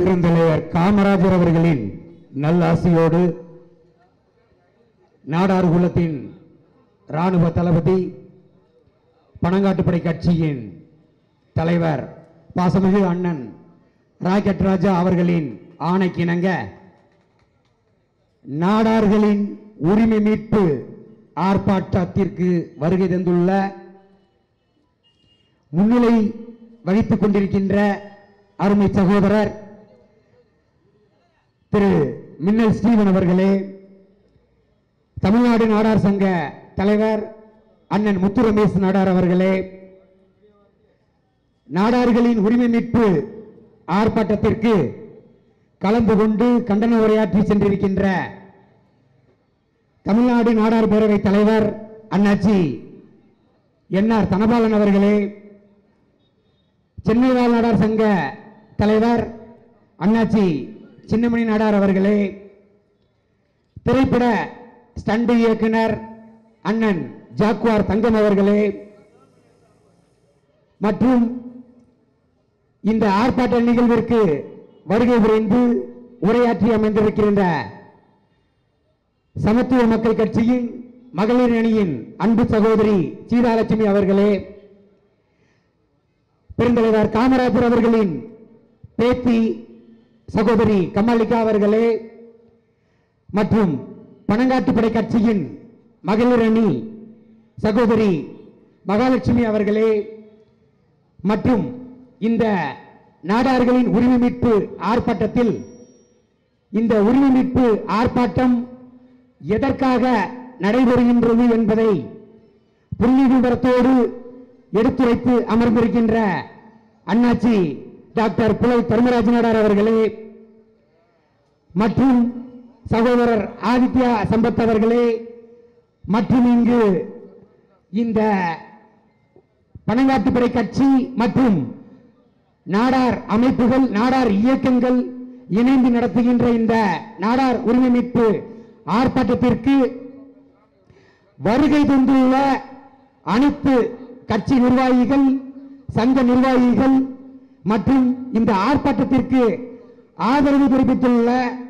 பெருந்தலைவர் காமராஜர் அவர்களின் நல்லாசியோடு நாடார் குலத்தின் ராணுவ தளபதி பனங்காட்டுப்படை கட்சியின் தலைவர் பாசமிகு அண்ணன் ராக்கெட் ராஜா அவர்களின் ஆணைக்கிணங்க நாடார்களின் உரிமை மீட்பு ஆர்ப்பாட்டத்திற்கு வருகை தந்துள்ள முன்னிலை வகித்துக் கொண்டிருக்கின்ற அருமை சகோதரர் திரு மின்னல் ஸ்டீவன் அவர்களே தமிழ்நாடு நாடார் சங்க தலைவர் அண்ணன் முத்து ரமேஷ் நாடார் அவர்களே நாடார்களின் உரிமை மீட்பு ஆர்ப்பாட்டத்திற்கு கலந்து கொண்டு கண்டன உரையாற்றி சென்றிருக்கின்ற தமிழ்நாடு நாடார் பேரவை தலைவர் அண்ணாச்சி என்ஆர் தனபாலன் அவர்களே சென்னை வாழ் நாடார் சங்க தலைவர் அண்ணாச்சி சின்னமணி நாடார் அவர்களே திரைப்பட ஸ்டண்ட் இயக்குனர் அண்ணன் ஜாக்குவார் தங்கம் அவர்களே மற்றும் இந்த ஆர்ப்பாட்ட நிகழ்விற்கு வருகை புரிந்து உரையாற்றி அமைந்திருக்கின்ற சமத்துவ மக்கள் கட்சியின் மகளிர் அணியின் அன்பு சகோதரி சீதாலட்சுமி அவர்களே பெருந்தலைவர் காமராஜர் அவர்களின் பேத்தி சகோதரி கமலிகா அவர்களே மற்றும் பனங்காட்டுப்படை கட்சியின் மகளிர் அணி சகோதரி மகாலட்சுமி அவர்களே மற்றும் இந்த நாடார்களின் உரிமை மீட்பு ஆர்ப்பாட்டத்தில் இந்த உரிமை மீட்பு ஆர்ப்பாட்டம் எதற்காக நடைபெறுகின்றது என்பதை புள்ளி விவரத்தோடு எடுத்துரைத்து அமர்ந்திருக்கின்ற அண்ணாச்சி டாக்டர் புலை தர்மராஜ் நாடார் அவர்களே மற்றும் சகோதரர் ஆதித்யா சம்பத் அவர்களே மற்றும் இங்கு இந்த பனங்காட்டுப்படை கட்சி மற்றும் நாடார் அமைப்புகள் நாடார் இயக்கங்கள் இணைந்து நடத்துகின்ற இந்த நாடார் உரிமை மீட்பு ஆர்ப்பாட்டத்திற்கு வருகை தந்துள்ள அனைத்து கட்சி நிர்வாகிகள் சங்க நிர்வாகிகள் மற்றும் இந்த ஆர்ப்பாட்டத்திற்கு ஆதரவு தெரிவித்துள்ள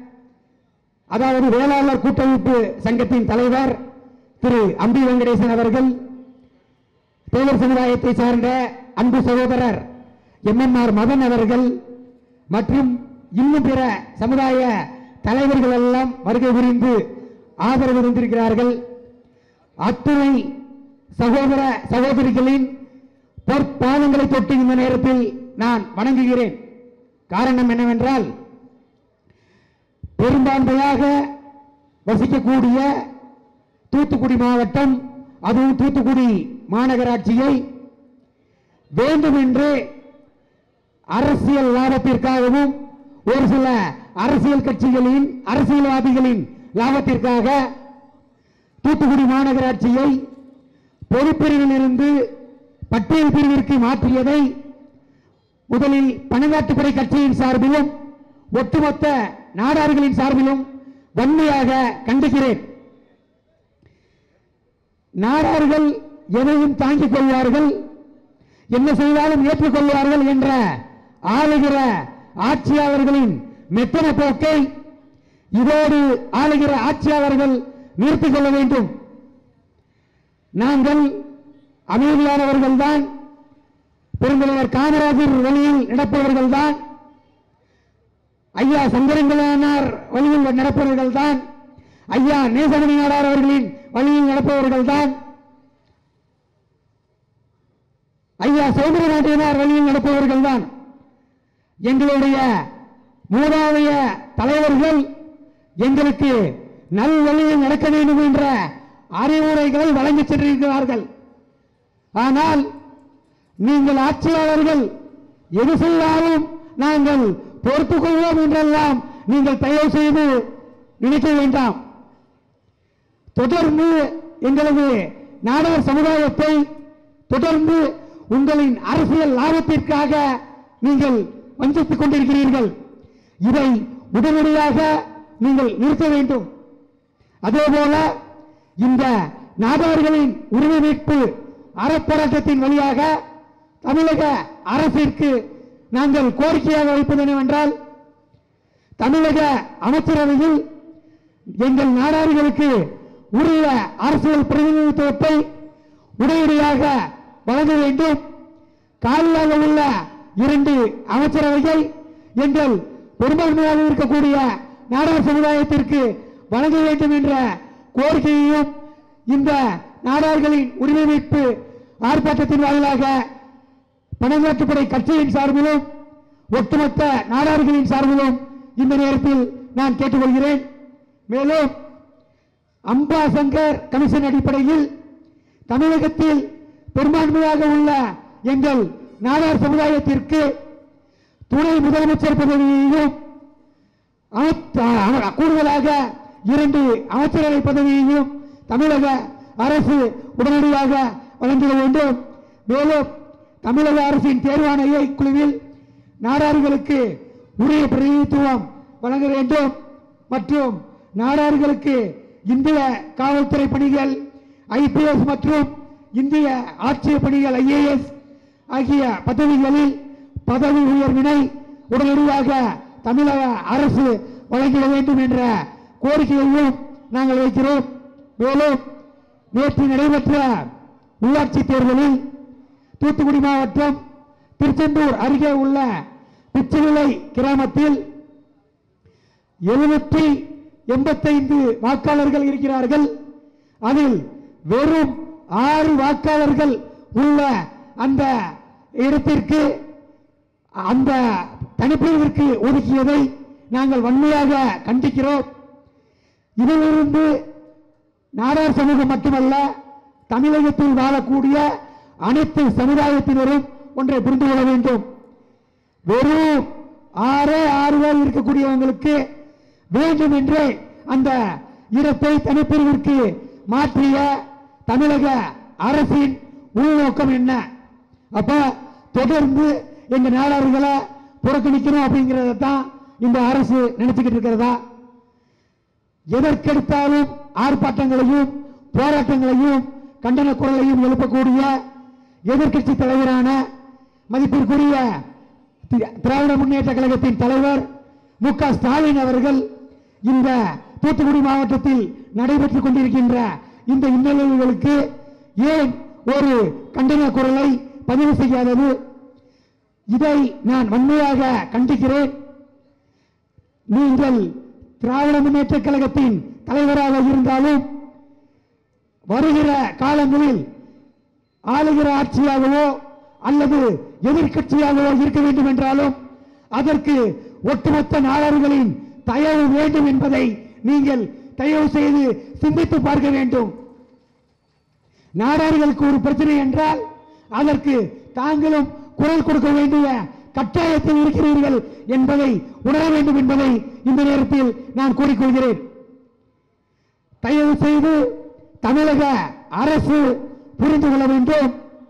அதாவது வேளாளர் கூட்டமைப்பு சங்கத்தின் தலைவர் திரு அம்பி வெங்கடேசன் அவர்கள் தேவர் சமுதாயத்தை சார்ந்த அன்பு சகோதரர் எம்எம்ஆர் மதன் அவர்கள் மற்றும் இன்னும் பிற சமுதாய தலைவர்கள் எல்லாம் வருகை புரிந்து ஆதரவு தந்திருக்கிறார்கள் அத்துணை சகோதர சகோதரிகளின் பொற்பாதங்களை தொட்டு இந்த நேரத்தில் நான் வணங்குகிறேன் காரணம் என்னவென்றால் பெரும்பான்மையாக வசிக்கக்கூடிய தூத்துக்குடி மாவட்டம் அதுவும் தூத்துக்குடி மாநகராட்சியை வேண்டுமென்று அரசியல் லாபத்திற்காகவும் ஒரு சில அரசியல் கட்சிகளின் அரசியல்வாதிகளின் லாபத்திற்காக தூத்துக்குடி மாநகராட்சியை பொதுப்பிரிவில் இருந்து பட்டியல் பிரிவிற்கு மாற்றியதை முதலில் பணங்காட்டுப்படை கட்சியின் சார்பிலும் ஒட்டுமொத்த நாடார்களின் சார்பிலும் வன்மையாக கண்டிக்கிறேன் நாடார்கள் எதையும் தாங்கிக் கொள்வார்கள் என்ன செய்தாலும் ஏற்றுக்கொள்வார்கள் என்ற ஆளுகிற ஆட்சியாளர்களின் மெத்தன போக்கை இதோடு ஆளுகிற ஆட்சியாளர்கள் நிறுத்திக் கொள்ள வேண்டும் நாங்கள் அமைதியானவர்கள் தான் பெருந்தலைவர் காமராஜர் வழியில் நடப்பவர்கள் தான் ஐயா சங்கரங்களானார் வழியில் நடப்பவர்கள் தான் ஐயா நேசமணி நாடார் அவர்களின் வழியில் நடப்பவர்கள் தான் ஐயா சௌந்தரநாட்டினார் வழியில் நடப்பவர்கள் தான் எங்களுடைய மூதாதைய தலைவர்கள் எங்களுக்கு நல் வழியில் நடக்க வேண்டும் என்ற அறிவுரைகளை வழங்கிச் சென்றிருக்கிறார்கள் ஆனால் நீங்கள் ஆட்சியாளர்கள் எது செய்தாலும் நாங்கள் பொறுத்துக் கொள்வோம் என்றெல்லாம் நீங்கள் தயவு செய்து நினைக்க வேண்டாம் தொடர்ந்து எங்களது நாடார் சமுதாயத்தை தொடர்ந்து உங்களின் அரசியல் லாபத்திற்காக நீங்கள் வஞ்சித்துக் கொண்டிருக்கிறீர்கள் இதை உடனடியாக நீங்கள் நிறுத்த வேண்டும் அதேபோல இந்த நாடார்களின் உரிமை மீட்பு அறப்போராட்டத்தின் வழியாக தமிழக அரசிற்கு நாங்கள் கோரிக்கையாக வைப்பது என்னவென்றால் தமிழக அமைச்சரவையில் எங்கள் நாடார்களுக்கு உரிய அரசியல் பிரதிநிதித்துவத்தை உடனடியாக வழங்க வேண்டும் காலியாக உள்ள இரண்டு அமைச்சரவைகள் எங்கள் பெரும்பான்மையாக இருக்கக்கூடிய நாடார் சமுதாயத்திற்கு வழங்க வேண்டும் என்ற கோரிக்கையையும் இந்த நாடார்களின் உரிமை மீட்பு ஆர்ப்பாட்டத்தின் வாயிலாக பணங்காட்டுப்படை கட்சியின் சார்பிலும் ஒட்டுமொத்த நாடார்களின் சார்பிலும் இந்த நேரத்தில் நான் கேட்டுக்கொள்கிறேன் மேலும் அம்பாசங்கர் கமிஷன் அடிப்படையில் தமிழகத்தில் பெரும்பான்மையாக உள்ள எங்கள் நாடார் சமுதாயத்திற்கு துணை முதலமைச்சர் பதவியையும் அமைச்ச- அ- கூடுதலாக இரண்டு அமைச்சரவை பதவியையும் தமிழக அரசு உடனடியாக வழங்கிட வேண்டும் மேலும் தமிழக அரசின் தேர்வாணைய குழுவில் நாடார்களுக்கு உரிய பிரதிநிதித்துவம் வழங்க வேண்டும் மற்றும் நாடார்களுக்கு இந்திய காவல்துறை பணிகள் ஐபிஎஸ் மற்றும் இந்திய ஆட்சிய பணிகள் ஐஏஎஸ் ஆகிய பதவிகளில் பதவி உயர்வினை உடனடியாக தமிழக அரசு வழங்கிட வேண்டும் என்ற கோரிக்கையையும் நாங்கள் வைக்கிறோம் மேலும் நேற்று நடைபெற்ற உள்ளாட்சி தேர்தலில் தூத்துக்குடி மாவட்டம் திருச்செந்தூர் அருகே உள்ள பிச்சைவிளை கிராமத்தில் எழுநூற்றி எண்பத்தைந்து வாக்காளர்கள் இருக்கிறார்கள் அதில் வெறும் ஆறு வாக்காளர்கள் உள்ள அந்த இடத்திற்கு அந்த தனிப்பிரிவிற்கு ஒதுக்கியதை நாங்கள் வன்மையாக கண்டிக்கிறோம் இதிலிருந்து நாடார் சமூகம் மட்டுமல்ல தமிழகத்தில் வாழக்கூடிய அனைத்து சமுதாயத்தினரும் ஒன்றை புரிந்து கொள்ள வேண்டும் வெறும் ஆறே ஆறு பேர் இருக்கக்கூடியவங்களுக்கு வேண்டும் என்று அந்த இடத்தை தனிப்பிரிவிற்கு மாற்றிய தமிழக அரசின் உள்நோக்கம் என்ன அப்ப தொடர்ந்து எங்க நாடார்களை புறக்கணிக்கணும் அப்படிங்கறத தான் இந்த அரசு நினைச்சுக்கிட்டு இருக்கிறதா எதற்கெடுத்தாலும் ஆர்ப்பாட்டங்களையும் போராட்டங்களையும் கண்டன குரலையும் எழுப்பக்கூடிய எதிர்க்கட்சி தலைவரான மதிப்பிற்குரிய தி- திராவிட முன்னேற்ற கழகத்தின் தலைவர் மு க ஸ்டாலின் அவர்கள் இந்த தூத்துக்குடி மாவட்டத்தில் நடைபெற்றுக் கொண்டிருக்கின்ற இந்த இன்னல்களுக்கு ஏன் ஒரு கண்டன குரலை பதிவு செய்யாதது இதை நான் வன்மையாக கண்டிக்கிறேன் நீங்கள் திராவிட முன்னேற்ற கழகத்தின் தலைவராக இருந்தாலும் வருகிற காலங்களில் ஆளுகிற ஆட்சியாகவோ அல்லது எதிர்க்கட்சியாகவோ இருக்க வேண்டும் என்றாலும் அதற்கு ஒட்டுமொத்த நாடார்களின் தயவு வேண்டும் என்பதை நீங்கள் தயவு செய்து சிந்தித்து பார்க்க வேண்டும் நாடார்களுக்கு ஒரு பிரச்சனை என்றால் அதற்கு தாங்களும் குரல் கொடுக்க வேண்டிய கட்டாயத்தில் இருக்கிறீர்கள் என்பதை உணர வேண்டும் என்பதை இந்த நேரத்தில் நான் கூறிக்கொள்கிறேன் தயவு செய்து தமிழக அரசு புரிந்து கொள்ள வேண்டும்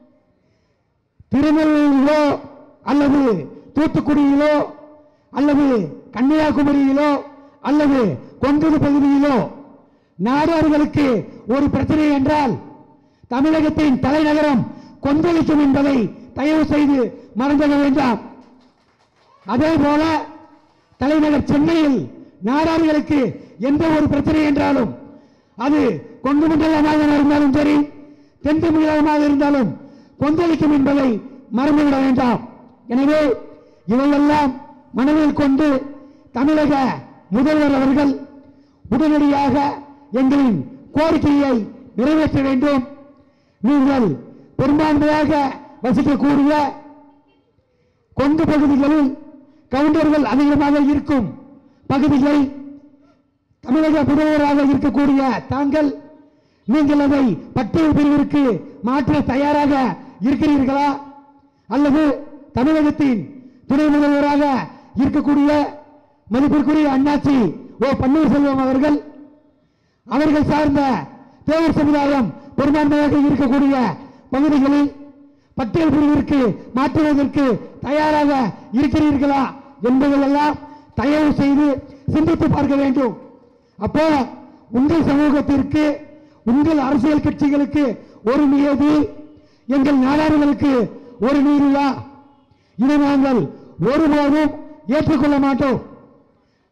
திருநெல்வேலியிலோ அல்லது தூத்துக்குடியிலோ அல்லது கன்னியாகுமரியிலோ அல்லது கொங்கண பகுதியிலோ நாடார்களுக்கு ஒரு பிரச்சனை என்றால் தமிழகத்தின் தலைநகரம் கொந்தளிக்கும் என்பதை தயவு செய்து மறந்துவிட வேண்டாம் அதே போல தலைநகர் சென்னையில் நாடார்களுக்கு எந்த ஒரு பிரச்சனை என்றாலும் அது கொங்கு மண்டலமாக இருந்தாலும் சரி தென் தமிழகமாக இருந்தாலும் கொந்தளிக்கும் என்பதை மறந்துவிட வேண்டாம் எனவே இவையெல்லாம் மனதில் கொண்டு தமிழக முதல்வர் அவர்கள் உடனடியாக எங்களின் கோரிக்கையை நிறைவேற்ற வேண்டும் நீங்கள் பெரும்பான்மையாக வசிக்கக்கூடிய கொங்கு பகுதிகளில் கவுண்டர்கள் அதிகமாக இருக்கும் பகுதிகளை தமிழக முதல்வராக இருக்கக்கூடிய தாங்கள் நீங்கள் அதை பட்டியல் பிரிவிற்கு மாற்ற தயாராக இருக்கிறீர்களா அல்லது தமிழகத்தின் துணை முதல்வராக இருக்கக்கூடிய மதிப்பிற்குரிய அண்ணாச்சி ஓ பன்னீர்செல்வம் அவர்கள் அவர்கள் சார்ந்த தேவர் சமுதாயம் பெரும்பான்மையாக இருக்கக்கூடிய பகுதிகளில் பட்டியல் பிரிவிற்கு மாற்றுவதற்கு தயாராக இருக்கிறீர்களா என்பதையெல்லாம் தயவு செய்து சிந்தித்து பார்க்க வேண்டும் அப்போ உங்கள் சமூகத்திற்கு உங்கள் அரசியல் கட்சிகளுக்கு ஒரு நியதி எங்கள் நாடார்களுக்கு ஒரு நீதியா இதை நாங்கள் ஒருபோதும் ஏற்றுக்கொள்ள மாட்டோம்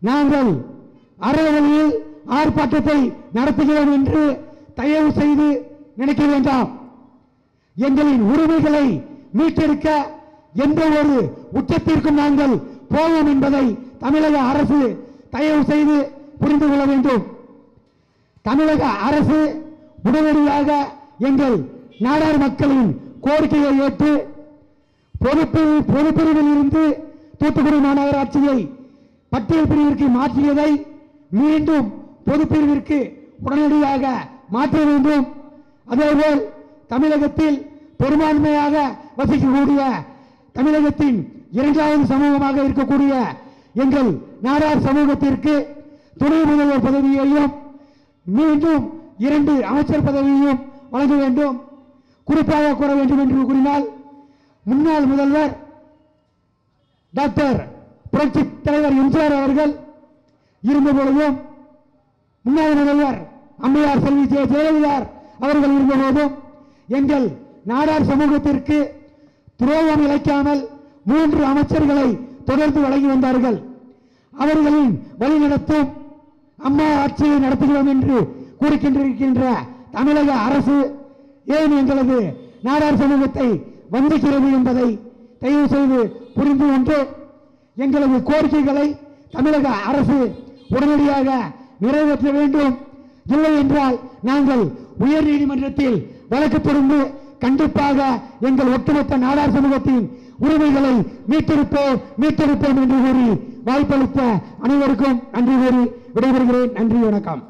நாங்கள் அறவழியில் ஆர்ப்பாட்டத்தை நடத்துகிறோம் என்று தயவு செய்து நினைக்க வேண்டாம் எங்களின் உரிமைகளை மீட்டெடுக்க எந்த ஒரு உச்சத்திற்கும் நாங்கள் போவோம் என்பதை தமிழக அரசு தயவு செய்து புரிந்து கொள்ள வேண்டும் தமிழக அரசு உடனடியாக எங்கள் நாடார் மக்களின் கோரிக்கையை ஏற்று பொறுப்பு பொதுப்பிரிவில் இருந்து தூத்துக்குடி மாநகராட்சியை பட்டியல் பிரிவிற்கு மாற்றியதை மீண்டும் பொதுப்பிரிவிற்கு உடனடியாக மாற்ற வேண்டும் அதேபோல் தமிழகத்தில் பெரும்பான்மையாக வசிக்கக்கூடிய தமிழகத்தின் இரண்டாவது சமூகமாக இருக்கக்கூடிய எங்கள் நாடார் சமூகத்திற்கு துணை முதல்வர் பதவியையும் மீண்டும் இரண்டு அமைச்சர் பதவியையும் வழங்க வேண்டும் குறிப்பாக கூற வேண்டும் என்று கூறினால் முன்னாள் முதல்வர் டாக்டர் புரட்சி தலைவர் எம்ஜிஆர் அவர்கள் இருந்த பொழுதும் முன்னாள் முதல்வர் அம்மையார் செல்வி ஜெய ஜெயலலிதார் அவர்கள் இருந்தபோதும் எங்கள் நாடார் சமூகத்திற்கு துரோகம் இழைக்காமல் மூன்று அமைச்சர்களை தொடர்ந்து வழங்கி வந்தார்கள் அவர்களின் வழிநடத்தும் அம்மா ஆட்சியை நடத்துகிறோம் என்று கூறிக்கொண்டிருக்கின்ற தமிழக அரசு ஏன் எங்களது நாடார் சமூகத்தை வந்திக்கிறது என்பதை தயவு செய்து புரிந்து கொண்டு எங்களது கோரிக்கைகளை தமிழக அரசு உடனடியாக நிறைவேற்ற வேண்டும் இல்லை என்றால் நாங்கள் உயர் நீதிமன்றத்தில் வழக்கு தொடர்ந்து கண்டிப்பாக எங்கள் ஒட்டுமொத்த நாடார் சமூகத்தின் உரிமைகளை மீட்டெடுப்போம் மீட்டெடுப்போம் என்று கூறி வாய்ப்பளித்த அனைவருக்கும் நன்றி கூறி விடைபெறுகிறேன் நன்றி வணக்கம்